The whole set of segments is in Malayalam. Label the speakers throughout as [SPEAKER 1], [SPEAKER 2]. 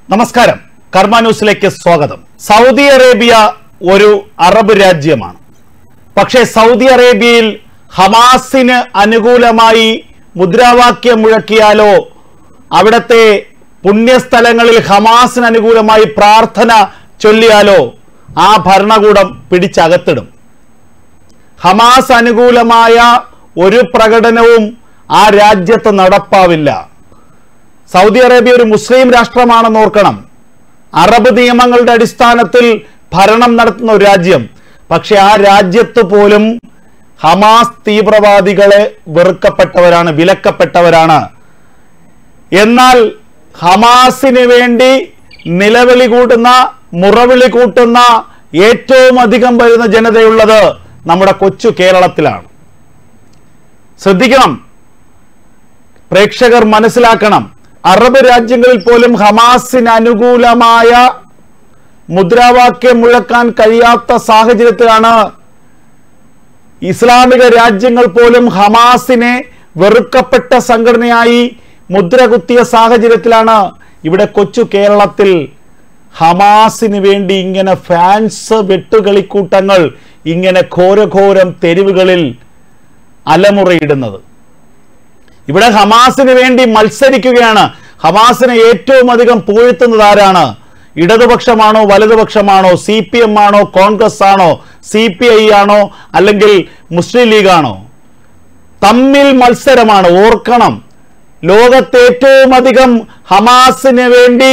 [SPEAKER 1] നമസ്കാരം കർമ്മ ന്യൂസിലേക്ക് സ്വാഗതം സൗദി അറേബ്യ ഒരു അറബ് രാജ്യമാണ് പക്ഷേ സൗദി അറേബ്യയിൽ ഹമാസിന് അനുകൂലമായി മുദ്രാവാക്യം മുഴക്കിയാലോ അവിടത്തെ പുണ്യസ്ഥലങ്ങളിൽ ഹമാസിന് അനുകൂലമായി പ്രാർത്ഥന ചൊല്ലിയാലോ ആ ഭരണകൂടം പിടിച്ചകത്തിടും ഹമാസ് അനുകൂലമായ ഒരു പ്രകടനവും ആ രാജ്യത്ത് നടപ്പാവില്ല സൗദി അറേബ്യ ഒരു മുസ്ലിം രാഷ്ട്രമാണെന്ന് ഓർക്കണം അറബ് നിയമങ്ങളുടെ അടിസ്ഥാനത്തിൽ ഭരണം നടത്തുന്ന ഒരു രാജ്യം പക്ഷെ ആ രാജ്യത്ത് പോലും ഹമാസ് തീവ്രവാദികളെ വെറുക്കപ്പെട്ടവരാണ് വിലക്കപ്പെട്ടവരാണ് എന്നാൽ ഹമാസിന് വേണ്ടി നിലവിളി കൂട്ടുന്ന മുറവിളി കൂട്ടുന്ന ഏറ്റവും അധികം വരുന്ന ജനതയുള്ളത് നമ്മുടെ കൊച്ചു കേരളത്തിലാണ് ശ്രദ്ധിക്കണം പ്രേക്ഷകർ മനസ്സിലാക്കണം അറബ് രാജ്യങ്ങളിൽ പോലും ഹമാസിന് അനുകൂലമായ മുദ്രാവാക്യം മുഴക്കാൻ കഴിയാത്ത സാഹചര്യത്തിലാണ് ഇസ്ലാമിക രാജ്യങ്ങൾ പോലും ഹമാസിനെ വെറുക്കപ്പെട്ട സംഘടനയായി മുദ്ര കുത്തിയ സാഹചര്യത്തിലാണ് ഇവിടെ കൊച്ചു കേരളത്തിൽ ഹമാസിന് വേണ്ടി ഇങ്ങനെ ഫാൻസ് വെട്ടുകളിക്കൂട്ടങ്ങൾ ഇങ്ങനെ ഘോരഘോരം തെരുവുകളിൽ അലമുറയിടുന്നത് ഇവിടെ ഹമാസിന് വേണ്ടി മത്സരിക്കുകയാണ് ഹമാസിനെ ഏറ്റവും അധികം പുകഴ്ത്തുന്നത് ആരാണ് ഇടതുപക്ഷമാണോ വലതുപക്ഷമാണോ സി പി എം ആണോ കോൺഗ്രസ് ആണോ സി പി ഐ ആണോ അല്ലെങ്കിൽ മുസ്ലിം ലീഗാണോ തമ്മിൽ മത്സരമാണ് ഓർക്കണം ലോകത്ത് ഏറ്റവും അധികം ഹമാസിന് വേണ്ടി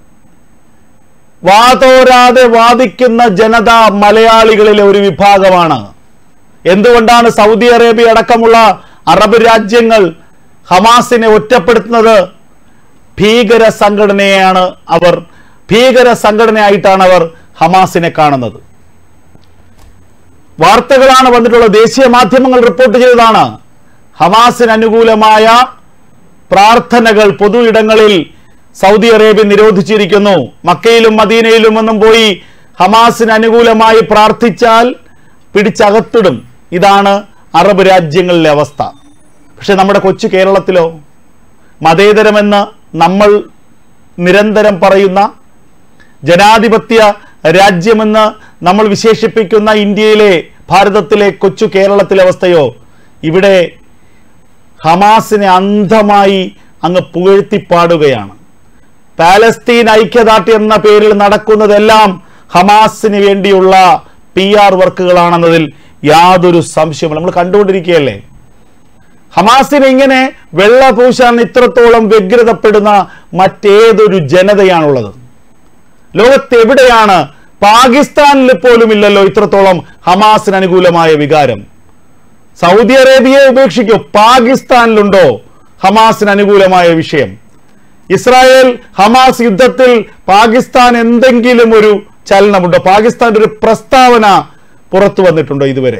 [SPEAKER 1] വാതോരാതെ വാദിക്കുന്ന ജനത മലയാളികളിലെ ഒരു വിഭാഗമാണ് എന്തുകൊണ്ടാണ് സൗദി അറേബ്യ അടക്കമുള്ള അറബ് രാജ്യങ്ങൾ ഹമാസിനെ ഒറ്റപ്പെടുത്തുന്നത് ഭീകര സംഘടനയാണ് അവർ ഭീകര സംഘടനയായിട്ടാണ് അവർ ഹമാസിനെ കാണുന്നത് വാർത്തകളാണ് വന്നിട്ടുള്ളത് ദേശീയ മാധ്യമങ്ങൾ റിപ്പോർട്ട് ചെയ്തതാണ് ഹമാസിന് അനുകൂലമായ പ്രാർത്ഥനകൾ പൊതു ഇടങ്ങളിൽ സൗദി അറേബ്യ നിരോധിച്ചിരിക്കുന്നു മക്കയിലും മദീനയിലും ഒന്നും പോയി ഹമാസിന് അനുകൂലമായി പ്രാർത്ഥിച്ചാൽ പിടിച്ചകത്തിടും ഇതാണ് അറബ് രാജ്യങ്ങളിലെ അവസ്ഥ പക്ഷെ നമ്മുടെ കൊച്ചു കേരളത്തിലോ മതേതരമെന്ന് നമ്മൾ നിരന്തരം പറയുന്ന ജനാധിപത്യ രാജ്യമെന്ന് നമ്മൾ വിശേഷിപ്പിക്കുന്ന ഇന്ത്യയിലെ ഭാരതത്തിലെ കൊച്ചു കേരളത്തിലെ അവസ്ഥയോ ഇവിടെ ഹമാസിനെ അന്ധമായി അങ്ങ് പുകഴ്ത്തിപ്പാടുകയാണ് പാലസ്തീൻ ഐക്യദാർഢ്യം എന്ന പേരിൽ നടക്കുന്നതെല്ലാം ഹമാസിന് വേണ്ടിയുള്ള പി ആർ വർക്കുകളാണെന്നതിൽ യാതൊരു സംശയവും നമ്മൾ കണ്ടുകൊണ്ടിരിക്കുകയല്ലേ ഹമാസിനെ ഇങ്ങനെ വെള്ള പൂശാൻ ഇത്രത്തോളം വ്യഗ്രതപ്പെടുന്ന മറ്റേതൊരു ജനതയാണുള്ളത് ലോകത്ത് എവിടെയാണ് പാകിസ്ഥാനിൽ പോലും ഇല്ലല്ലോ ഇത്രത്തോളം ഹമാസിന് അനുകൂലമായ വികാരം സൗദി അറേബ്യയെ ഉപേക്ഷിക്കൂ പാകിസ്ഥാനിലുണ്ടോ ഹമാസിന് അനുകൂലമായ വിഷയം ഇസ്രായേൽ ഹമാസ് യുദ്ധത്തിൽ പാകിസ്ഥാൻ എന്തെങ്കിലും ഒരു ചലനമുണ്ടോ പാകിസ്ഥാന്റെ ഒരു പ്രസ്താവന പുറത്തു വന്നിട്ടുണ്ടോ ഇതുവരെ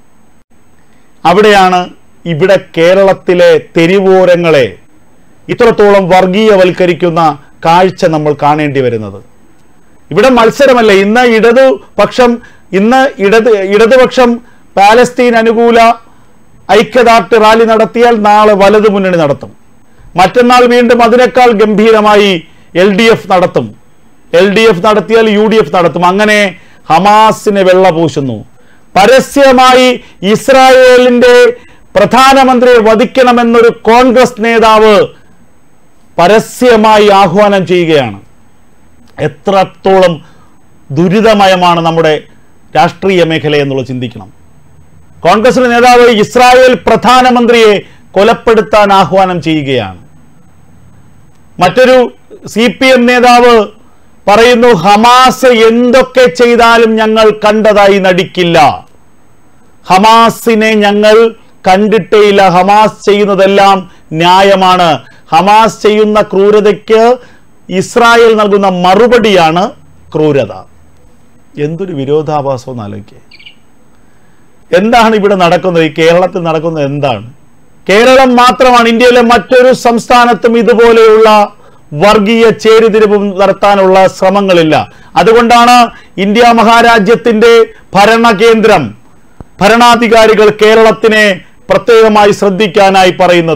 [SPEAKER 1] അവിടെയാണ് ഇവിടെ കേരളത്തിലെ തെരുവോരങ്ങളെ ഇത്രത്തോളം വർഗീയവൽക്കരിക്കുന്ന കാഴ്ച നമ്മൾ കാണേണ്ടി വരുന്നത് ഇവിടെ മത്സരമല്ല ഇന്ന് ഇടതുപക്ഷം ഇന്ന് ഇടത് ഇടതുപക്ഷം പാലസ്തീൻ അനുകൂല ഐക്യദാർഢ്യ റാലി നടത്തിയാൽ നാളെ വലതു മുന്നണി നടത്തും മറ്റന്നാൾ വീണ്ടും അതിനേക്കാൾ ഗംഭീരമായി എൽ ഡി എഫ് നടത്തും എൽ ഡി എഫ് നടത്തിയാൽ യു ഡി എഫ് നടത്തും അങ്ങനെ ഹമാസിനെ വെള്ള പൂശുന്നു പരസ്യമായി ഇസ്രായേലിന്റെ പ്രധാനമന്ത്രിയെ വധിക്കണമെന്നൊരു കോൺഗ്രസ് നേതാവ് പരസ്യമായി ആഹ്വാനം ചെയ്യുകയാണ് എത്രത്തോളം ദുരിതമയമാണ് നമ്മുടെ രാഷ്ട്രീയ മേഖല എന്നുള്ളത് ചിന്തിക്കണം കോൺഗ്രസിന്റെ നേതാവ് ഇസ്രായേൽ പ്രധാനമന്ത്രിയെ കൊലപ്പെടുത്താൻ ആഹ്വാനം ചെയ്യുകയാണ് മറ്റൊരു സി പി എം നേതാവ് പറയുന്നു ഹമാസ് എന്തൊക്കെ ചെയ്താലും ഞങ്ങൾ കണ്ടതായി നടിക്കില്ല ഹമാസിനെ ഞങ്ങൾ കണ്ടിട്ടേയില്ല ഹമാസ് ചെയ്യുന്നതെല്ലാം ന്യായമാണ് ഹമാസ് ചെയ്യുന്ന ക്രൂരതയ്ക്ക് ഇസ്രായേൽ നൽകുന്ന മറുപടിയാണ് ക്രൂരത എന്തൊരു വിരോധാഭാസം എന്ന് ആലോചിക്കുക എന്താണ് ഇവിടെ നടക്കുന്നത് ഈ കേരളത്തിൽ നടക്കുന്നത് എന്താണ് കേരളം മാത്രമാണ് ഇന്ത്യയിലെ മറ്റൊരു സംസ്ഥാനത്തും ഇതുപോലെയുള്ള വർഗീയ ചേരിതിരിവും നടത്താനുള്ള ശ്രമങ്ങളില്ല അതുകൊണ്ടാണ് ഇന്ത്യ മഹാരാജ്യത്തിന്റെ ഭരണകേന്ദ്രം ഭരണാധികാരികൾ കേരളത്തിനെ പ്രത്യേകമായി ശ്രദ്ധിക്കാനായി പറയുന്നത്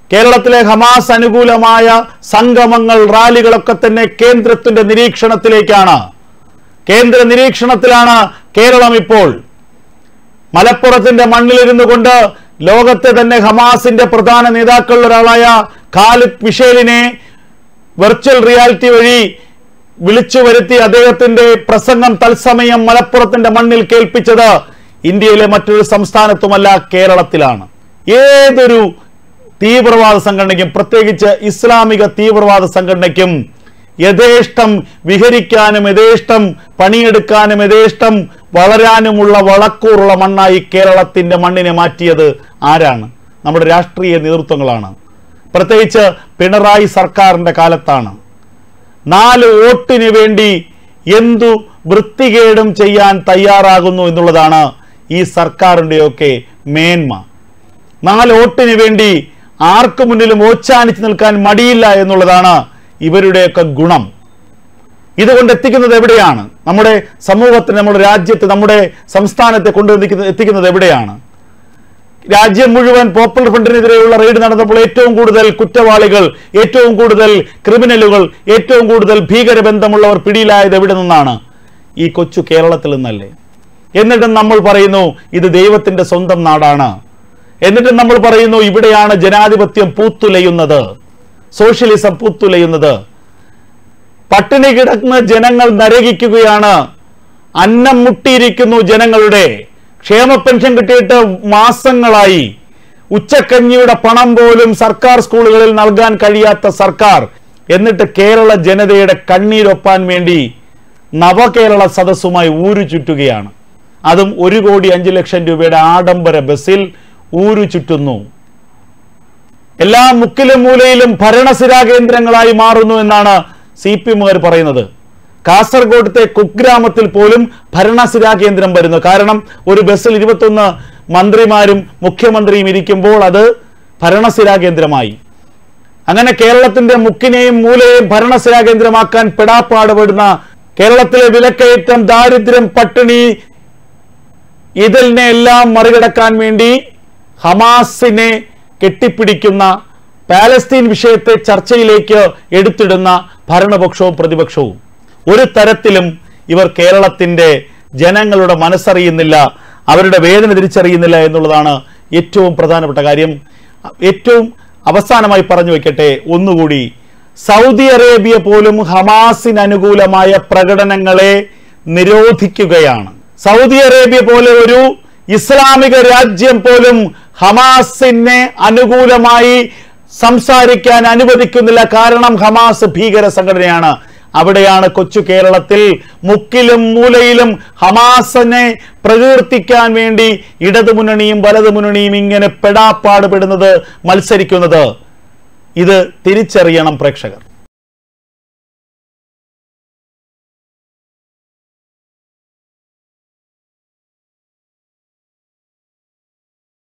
[SPEAKER 1] കേരളത്തിലെ ഹമാസ് അനുകൂലമായ സംഗമങ്ങൾ റാലികളൊക്കെ തന്നെ കേന്ദ്രത്തിന്റെ നിരീക്ഷണത്തിലേക്കാണ് കേന്ദ്ര നിരീക്ഷണത്തിലാണ് കേരളം ഇപ്പോൾ മലപ്പുറത്തിന്റെ മണ്ണിലിരുന്നു കൊണ്ട് ലോകത്തെ തന്നെ ഹമാസിന്റെ പ്രധാന നേതാക്കളിൽ ഒരാളായ ഖാലിദ് മിഷേലിനെ വെർച്വൽ റിയാലിറ്റി വഴി വിളിച്ചു വരുത്തി അദ്ദേഹത്തിന്റെ പ്രസംഗം തത്സമയം മലപ്പുറത്തിന്റെ മണ്ണിൽ കേൾപ്പിച്ചത് ഇന്ത്യയിലെ മറ്റൊരു സംസ്ഥാനത്തുമല്ല കേരളത്തിലാണ് ഏതൊരു തീവ്രവാദ സംഘടനയ്ക്കും പ്രത്യേകിച്ച് ഇസ്ലാമിക തീവ്രവാദ സംഘടനയ്ക്കും യഥേഷ്ടം വിഹരിക്കാനും യഥേഷ്ടം പണിയെടുക്കാനും യഥേഷ്ടം വളരാനുമുള്ള വളക്കൂറുള്ള മണ്ണായി കേരളത്തിന്റെ മണ്ണിനെ മാറ്റിയത് ആരാണ് നമ്മുടെ രാഷ്ട്രീയ നേതൃത്വങ്ങളാണ് പ്രത്യേകിച്ച് പിണറായി സർക്കാരിന്റെ കാലത്താണ് നാല് വോട്ടിന് വേണ്ടി എന്തു വൃത്തികേടും ചെയ്യാൻ തയ്യാറാകുന്നു എന്നുള്ളതാണ് ഈ സർക്കാരിൻ്റെയൊക്കെ മേന്മ നാല് വോട്ടിന് വേണ്ടി ആർക്കു മുന്നിലും ഓച്ചാനിച്ച് നിൽക്കാൻ മടിയില്ല എന്നുള്ളതാണ് ഇവരുടെയൊക്കെ ഗുണം ഇതുകൊണ്ട് എത്തിക്കുന്നത് എവിടെയാണ് നമ്മുടെ സമൂഹത്തിന് നമ്മുടെ രാജ്യത്ത് നമ്മുടെ സംസ്ഥാനത്തെ കൊണ്ട് എത്തിക്കുന്ന- എത്തിക്കുന്നത് എവിടെയാണ് രാജ്യം മുഴുവൻ പോപ്പുലർ ഫ്രണ്ടിനെതിരെയുള്ള റെയ്ഡ് നടന്നപ്പോൾ ഏറ്റവും കൂടുതൽ കുറ്റവാളികൾ ഏറ്റവും കൂടുതൽ ക്രിമിനലുകൾ ഏറ്റവും കൂടുതൽ ഭീകരബന്ധമുള്ളവർ പിടിയിലായത് എവിടെ നിന്നാണ് ഈ കൊച്ചു കേരളത്തിൽ നിന്നല്ലേ എന്നിട്ടും നമ്മൾ പറയുന്നു ഇത് ദൈവത്തിന്റെ സ്വന്തം നാടാണ് എന്നിട്ടും നമ്മൾ പറയുന്നു ഇവിടെയാണ് ജനാധിപത്യം പൂത്തുലയുന്നത് സോഷ്യലിസം പൂത്തുലയുന്നത് പട്ടിണി കിടക്കുന്ന ജനങ്ങൾ നരകിക്കുകയാണ് അന്നം മുട്ടിയിരിക്കുന്നു ജനങ്ങളുടെ ക്ഷേമ പെൻഷൻ കിട്ടിയിട്ട് മാസങ്ങളായി ഉച്ചക്കഞ്ഞിയുടെ പണം പോലും സർക്കാർ സ്കൂളുകളിൽ നൽകാൻ കഴിയാത്ത സർക്കാർ എന്നിട്ട് കേരള ജനതയുടെ കണ്ണീരൊപ്പാൻ വേണ്ടി നവകേരള സദസ്സുമായി ഊരു ചുറ്റുകയാണ് അതും ഒരു കോടി അഞ്ച് ലക്ഷം രൂപയുടെ ആഡംബര ബസ്സിൽ ഊരു ചുറ്റുന്നു എല്ലാ മുക്കിലും മൂലയിലും ഭരണസിരാ കേന്ദ്രങ്ങളായി മാറുന്നു എന്നാണ് സി പി എമ്മുകാർ പറയുന്നത് കാസർഗോഡത്തെ കുഗ്രാമത്തിൽ പോലും ഭരണസിരാ കേന്ദ്രം വരുന്നു കാരണം ഒരു ബസ്സിൽ ഇരുപത്തൊന്ന് മന്ത്രിമാരും മുഖ്യമന്ത്രിയും ഇരിക്കുമ്പോൾ അത് ഭരണസിരാ കേന്ദ്രമായി അങ്ങനെ കേരളത്തിന്റെ മുക്കിനെയും മൂലയെയും ഭരണസിരാ കേന്ദ്രമാക്കാൻ പെടാപ്പാടുപെടുന്ന കേരളത്തിലെ വിലക്കയറ്റം ദാരിദ്ര്യം പട്ടിണി ഇതിനെ എല്ലാം മറികടക്കാൻ വേണ്ടി ഹമാസിനെ കെട്ടിപ്പിടിക്കുന്ന പാലസ്തീൻ വിഷയത്തെ ചർച്ചയിലേക്ക് എടുത്തിടുന്ന ഭരണപക്ഷവും പ്രതിപക്ഷവും ഒരു തരത്തിലും ഇവർ കേരളത്തിന്റെ ജനങ്ങളുടെ മനസ്സറിയുന്നില്ല അവരുടെ വേദന തിരിച്ചറിയുന്നില്ല എന്നുള്ളതാണ് ഏറ്റവും പ്രധാനപ്പെട്ട കാര്യം ഏറ്റവും അവസാനമായി പറഞ്ഞു വെക്കട്ടെ ഒന്നുകൂടി സൗദി അറേബ്യ പോലും ഹമാസിന് അനുകൂലമായ പ്രകടനങ്ങളെ നിരോധിക്കുകയാണ് സൗദി അറേബ്യ പോലെ ഒരു ഇസ്ലാമിക രാജ്യം പോലും ഹമാസിനെ അനുകൂലമായി സംസാരിക്കാൻ അനുവദിക്കുന്നില്ല കാരണം ഹമാസ് ഭീകര സംഘടനയാണ് അവിടെയാണ് കൊച്ചു കേരളത്തിൽ മുക്കിലും മൂലയിലും ഹമാസിനെ പ്രകീർത്തിക്കാൻ വേണ്ടി ഇടതുമുന്നണിയും വലതുമുന്നണിയും ഇങ്ങനെ പെടാപ്പാട് പെടുന്നത് മത്സരിക്കുന്നത് ഇത് തിരിച്ചറിയണം പ്രേക്ഷകർ